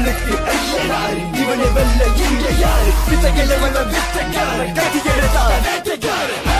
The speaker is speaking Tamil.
இவனுக்கு ஐயனாரு இவனை வெல்ல இங்க யாரு வித்தைகளை வல்ல வித்தைக்கார கட்டி எடுத்தார் வேட்டைக்காரன்